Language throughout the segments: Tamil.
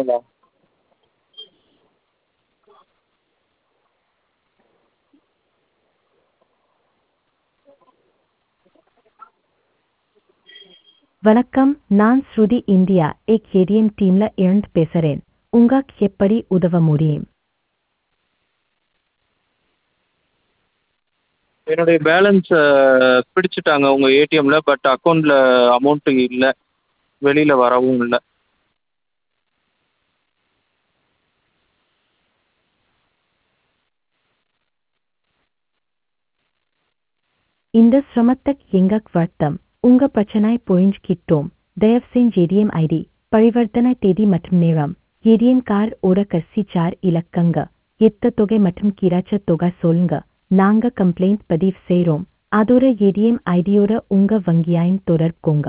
பண்ணல வணக்கம் நான் ஸ்ருதி இந்தியா எக் ஏடிஎம் டீம்ல இருந்து பேசுறேன் உங்களுக்கு எப்படி உதவ முடியும் என்னுடைய பேலன்ஸை பிடிச்சிட்டாங்க உங்கள் ஏடிஎம்மில் பட் அக்கௌண்ட்டில் அமௌண்ட்டு இல்லை வெளியில் வரவும் இல்லை இந்த சிரமத்துக்கு எங்களுக்கு வருத்தம் உங்க பிரச்சனை புரிஞ்சுக்கிட்டோம் தயவு செஞ்சு ஏடிஎம் ஐடி பரிவர்த்தனை தேதி மற்றும் நேரம் ஏடிஎம் கார்டு ஓட கடைசி சார் இலக்கங்க எத்த தொகை மற்றும் கிராச்ச தொகை சொல்லுங்க நாங்க கம்ப்ளைண்ட் பதிவு செய்றோம் அதோட ஏடிஎம் ஐடியோட உங்க வங்கியாயின் தொடர்புங்க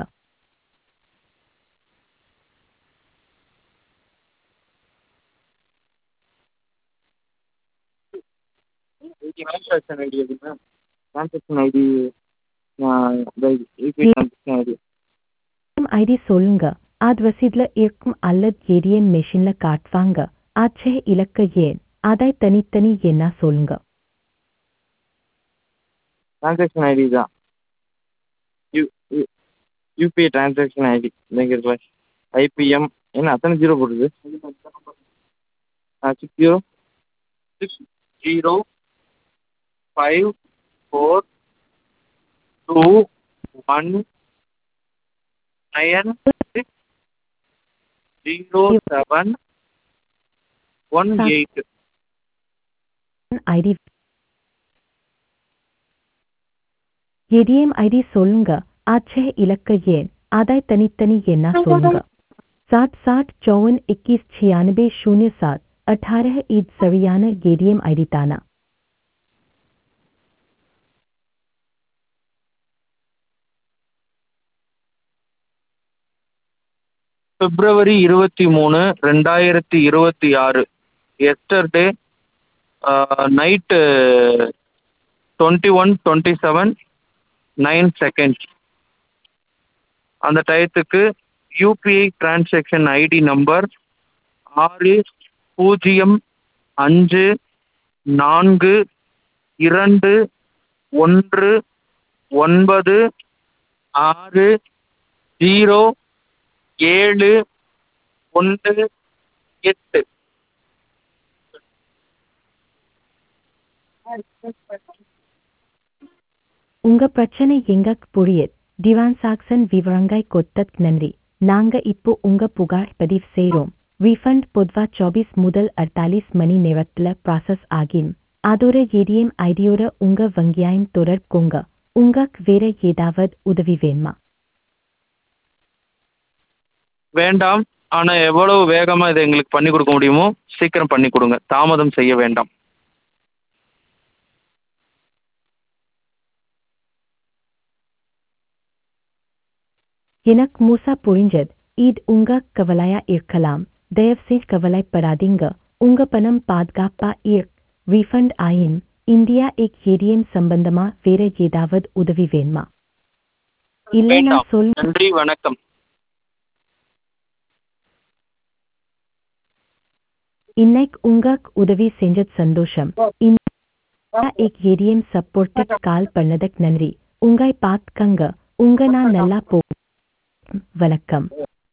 ட்ரான்சாக்ஷன் ஐடி எது ma'am transaction ID UPI transaction ID ATM ID சொல்லுங்க அது ரசீதுல இருக்கும் அல்லது ஏடிஎம் மெஷின்ல காட்டுவாங்க ஆச்சே இலக்க ஏன் அதை தனித்தனி என்ன சொல்லுங்க ட்ரான்சாக்ஷன் ஐடி தான் U U UPI transaction ID இங்கே இருக்கு ஐபிஎம் என்ன அத்தனை ஜீரோ போடுது ஆ six zero six zero five four two one nine six zero seven one eight ID ATM ID சொல்லுங்க ஆச்சே இலக்க ஏன் அதை தனித்தனி என்ன சொல்லுங்க सात सात चौवन इक्कीस छियानबे शून्य सात अठारह ईद सरियाना एडीएम आईडी ताना பிப்ரவரி இருபத்தி மூணு ரெண்டாயிரத்தி இருபத்தி ஆறு yesterday night twenty one twenty seven nine seconds அந்த டயத்துக்கு யூபிஐ டிரான்சாக்ஷன் ஐடி நம்பர் ஆறு பூஜ்ஜியம் அஞ்சு நான்கு இரண்டு ஒன்று ஒன்பது ஆறு ஜீரோ ஏழு ஒன்று எட்டு உங்க பிரச்சனை எங்கக் புரியுது திவான் சாக்சன் விவரங்காய் கொத்தத் நன்றி நாங்க இப்போ உங்க புகார் பதிவு செய்றோம் ரீஃபண்ட் பொதுவா சௌபீஸ் முதல் அறுபத்தாலிஸ் மணி நேரத்துல ப்ராசஸ் ஆகிம் அதோட ஏடிஎம் ஐடியோட உங்க வங்கியாயின் தொடர்புங்க உங்களுக்கு வேற ஏதாவது உதவி வேணுமா வேண்டாம் ஆனால் எவ்வளவு வேகமாக இதை எங்களுக்கு பண்ணி கொடுக்க முடியுமோ சீக்கிரம் பண்ணி கொடுங்க தாமதம் செய்ய வேண்டாம் எனக்கு மூசா புரிஞ்சது இது உங்க கவலையா இருக்கலாம் தயவு செஞ்சு கவலைப்படாதீங்க உங்க பணம் பாதுகாப்பா இருக்கு ரீஃபண்ட் ஆயின் இந்தியா எக் ஏடிஎம் சம்பந்தமா வேற ஏதாவது உதவி வேணுமா இல்ல நான் வேண்டாம் சொல் நன்றி வணக்கம் இன்னைக்கு உங்களுக்கு உதவி செஞ்சது சந்தோஷம் இந்தியா எக் ஏடிஎம் சப்போர்ட்டுக்கு கால் பண்ணதுக்கு நன்றி உங்களை பார்த்துக்கங்க உங்க நான் நல்லா போ வணக்கம்